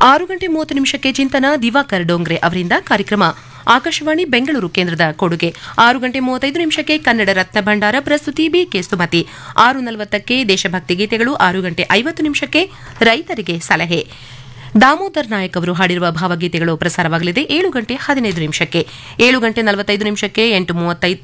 ಆರು ಗಂಟೆ ಮೂವತ್ತು ನಿಮಿಷಕ್ಕೆ ಚಿಂತನ ದಿವಾಕರ್ ಡೋಂಗ್ರೆ ಅವರಿಂದ ಕಾರ್ಯಕ್ರಮ ಆಕಾಶವಾಣಿ ಬೆಂಗಳೂರು ಕೇಂದ್ರದ ಕೊಡುಗೆ ಆರು ಗಂಟೆ ಮೂವತ್ತೈದು ನಿಮಿಷಕ್ಕೆ ಕನ್ನಡ ರತ್ನ ಭಂಡಾರ ಪ್ರಸ್ತುತಿ ಬಿಕೆ ಸುಮತಿ ಆರು ನಲವತ್ತಕ್ಕೆ ದೇಶಭಕ್ತಿ ಗೀತೆಗಳು ಆರು ಗಂಟೆ ಐವತ್ತು ನಿಮಿಷಕ್ಕೆ ರೈತರಿಗೆ ಸಲಹೆ ದಾಮೋದರ್ ನಾಯಕ್ ಅವರು ಹಾಡಿರುವ ಭಾವಗೀತೆಗಳು ಪ್ರಸಾರವಾಗಲಿದೆ ಏಳು ಗಂಟೆ ಹದಿನೈದು ನಿಮಿಷಕ್ಕೆ ಏಳು ಗಂಟೆ ನಲವತ್ತೈದು ನಿಮಿಷಕ್ಕೆ ಎಂಟು ಮೂವತ್ತೈದು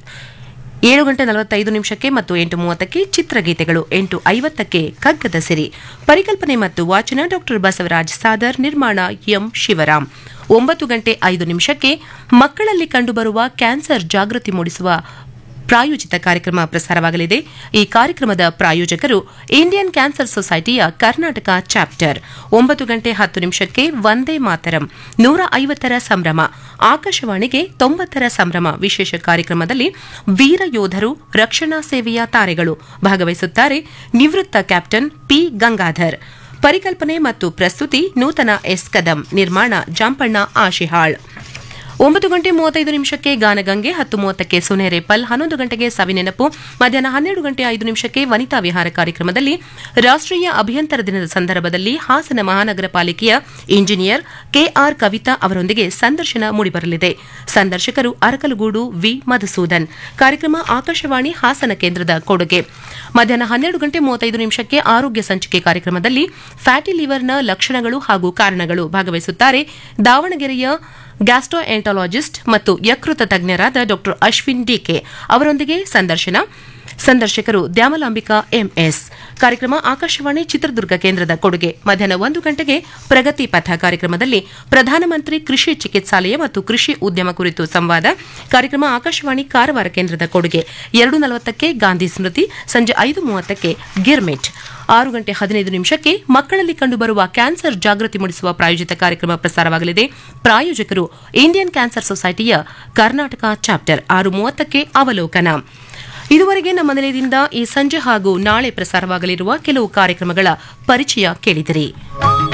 ಏಳು ಗಂಟೆ ನಲವತ್ತೈದು ನಿಮಿಷಕ್ಕೆ ಮತ್ತು ಎಂಟು ಮೂವತ್ತಕ್ಕೆ ಚಿತ್ರಗೀತೆಗಳು ಎಂಟು ಐವತ್ತಕ್ಕೆ ಕಗ್ಗದ ಸಿರಿ ಪರಿಕಲ್ಪನೆ ಮತ್ತು ವಾಚನ ಡಾಕ್ಟರ್ ಬಸವರಾಜ್ ಸಾದರ್ ನಿರ್ಮಾಣ ಎಂ ಶಿವರಾಮ್ ಒಂಬತ್ತು ಗಂಟೆ ಐದು ನಿಮಿಷಕ್ಕೆ ಮಕ್ಕಳಲ್ಲಿ ಕಂಡುಬರುವ ಕ್ಯಾನ್ಸರ್ ಜಾಗೃತಿ ಮೂಡಿಸುವ ಪ್ರಾಯೋಜಿತ ಕಾರ್ಯಕ್ರಮ ಪ್ರಸಾರವಾಗಲಿದೆ ಈ ಕಾರ್ಯಕ್ರಮದ ಪ್ರಾಯೋಜಕರು ಇಂಡಿಯನ್ ಕ್ಯಾನ್ಸರ್ ಸೊಸೈಟಿಯ ಕರ್ನಾಟಕ ಚಾಪ್ಟರ್ ಒಂಬತ್ತು ಗಂಟೆ ಹತ್ತು ನಿಮಿಷಕ್ಕೆ ವಂದೇ ಮಾತರಂ ನೂರ ಐವತ್ತರ ಸಂಭ್ರಮ ಆಕಾಶವಾಣಿಗೆ ತೊಂಬತ್ತರ ಸಂಭ್ರಮ ವಿಶೇಷ ಕಾರ್ಯಕ್ರಮದಲ್ಲಿ ವೀರ ಯೋಧರು ರಕ್ಷಣಾ ಸೇವೆಯ ತಾರೆಗಳು ಭಾಗವಹಿಸುತ್ತಾರೆ ನಿವೃತ್ತ ಕ್ಯಾಪ್ಟನ್ ಪಿ ಗಂಗಾಧರ್ ಪರಿಕಲ್ಪನೆ ಮತ್ತು ಪ್ರಸ್ತುತಿ ನೂತನ ಎಸ್ ಕದಂ ನಿರ್ಮಾಣ ಜಾಂಪಣ್ಣ ಆಶಿಹಾಳ್ ಒಂಬತ್ತು ಗಂಟೆ ಮೂವತ್ತೈದು ನಿಮಿಷಕ್ಕೆ ಗಾನಗಂಗೆ ಹತ್ತು ಮೂವತ್ತಕ್ಕೆ ಸುನೇರೆಪಲ್ ಹನ್ನೊಂದು ಗಂಟೆಗೆ ಸವಿನೆನಪು ಮಧ್ಯಾಹ್ನ ಹನ್ನೆರಡು ಗಂಟೆ ಐದು ನಿಮಿಷಕ್ಕೆ ವನಿತಾ ವಿಹಾರ ಕಾರ್ಯಕ್ರಮದಲ್ಲಿ ರಾಷ್ಟ್ರೀಯ ಅಭಿಯಂತರ ದಿನದ ಸಂದರ್ಭದಲ್ಲಿ ಹಾಸನ ಮಹಾನಗರ ಪಾಲಿಕೆಯ ಇಂಜಿನಿಯರ್ ಕೆಆರ್ ಕವಿತಾ ಅವರೊಂದಿಗೆ ಸಂದರ್ಶನ ಮೂಡಿಬರಲಿದೆ ಸಂದರ್ಶಕರು ಅರಕಲಗೂಡು ವಿ ಮಧುಸೂದನ್ ಕಾರ್ಯಕ್ರಮ ಆಕಾಶವಾಣಿ ಹಾಸನ ಕೇಂದ್ರದ ಕೊಡುಗೆ ಮಧ್ಯಾಹ್ನ ಹನ್ನೆರಡು ಗಂಟೆ ಮೂವತ್ತೈದು ನಿಮಿಷಕ್ಕೆ ಆರೋಗ್ಯ ಸಂಚಿಕೆ ಕಾರ್ಯಕ್ರಮದಲ್ಲಿ ಫ್ಯಾಟಿ ಲಿವರ್ನ ಲಕ್ಷಣಗಳು ಹಾಗೂ ಕಾರಣಗಳು ಭಾಗವಹಿಸುತ್ತಾರೆ ದಾವಣಗೆರೆಯ ಗ್ಯಾಸ್ಟ್ರೋ ಎಂಟಾಲಜಿಸ್ಟ್ ಮತ್ತು ಯಕೃತ ತಜ್ಞರಾದ ಡಾ ಅಶ್ವಿನ್ ಡಿಕೆ ಅವರೊಂದಿಗೆ ಸಂದರ್ಶನ ಸಂದರ್ಶಕರು ದ್ಯಾಮಲಾಂಬಿಕಾ ಎಂಎಸ್ ಕಾರ್ಯಕ್ರಮ ಆಕಾಶವಾಣಿ ಚಿತ್ರದುರ್ಗ ಕೇಂದ್ರದ ಕೊಡುಗೆ ಮಧ್ಯಾಹ್ನ ಒಂದು ಗಂಟೆಗೆ ಪ್ರಗತಿ ಪಥ ಕಾರ್ಯಕ್ರಮದಲ್ಲಿ ಪ್ರಧಾನಮಂತ್ರಿ ಕೃಷಿ ಚಿಕಿತ್ಸಾಲಯ ಮತ್ತು ಕೃಷಿ ಉದ್ಯಮ ಕುರಿತು ಸಂವಾದ ಕಾರ್ಯಕ್ರಮ ಆಕಾಶವಾಣಿ ಕಾರವಾರ ಕೇಂದ್ರದ ಕೊಡುಗೆ ಎರಡು ನಲವತ್ತಕ್ಕೆ ಗಾಂಧಿ ಸ್ಮೃತಿ ಸಂಜೆ ಐದು ಮೂವತ್ತಕ್ಕೆ ಗಿರ್ಮಿಟ್ ಆರು ಗಂಟೆ ಹದಿನೈದು ನಿಮಿಷಕ್ಕೆ ಮಕ್ಕಳಲ್ಲಿ ಕಂಡುಬರುವ ಕ್ಯಾನ್ಸರ್ ಜಾಗೃತಿ ಮೂಡಿಸುವ ಪ್ರಾಯೋಜಿತ ಕಾರ್ಯಕ್ರಮ ಪ್ರಸಾರವಾಗಲಿದೆ ಪ್ರಾಯೋಜಕರು ಇಂಡಿಯನ್ ಕ್ಯಾನ್ಸರ್ ಸೊಸೈಟಿಯ ಕರ್ನಾಟಕ ಚಾಪ್ಟರ್ ಆರು ಮೂವತ್ತಕ್ಕೆ ಅವಲೋಕನ ಇದುವರೆಗೆ ನಮ್ಮ ನಿಲಯದಿಂದ ಈ ಸಂಜೆ ಹಾಗೂ ನಾಳೆ ಪ್ರಸಾರವಾಗಲಿರುವ ಕೆಲವು ಕಾರ್ಯಕ್ರಮಗಳ ಪರಿಚಯ ಕೇಳಿದಿರಿ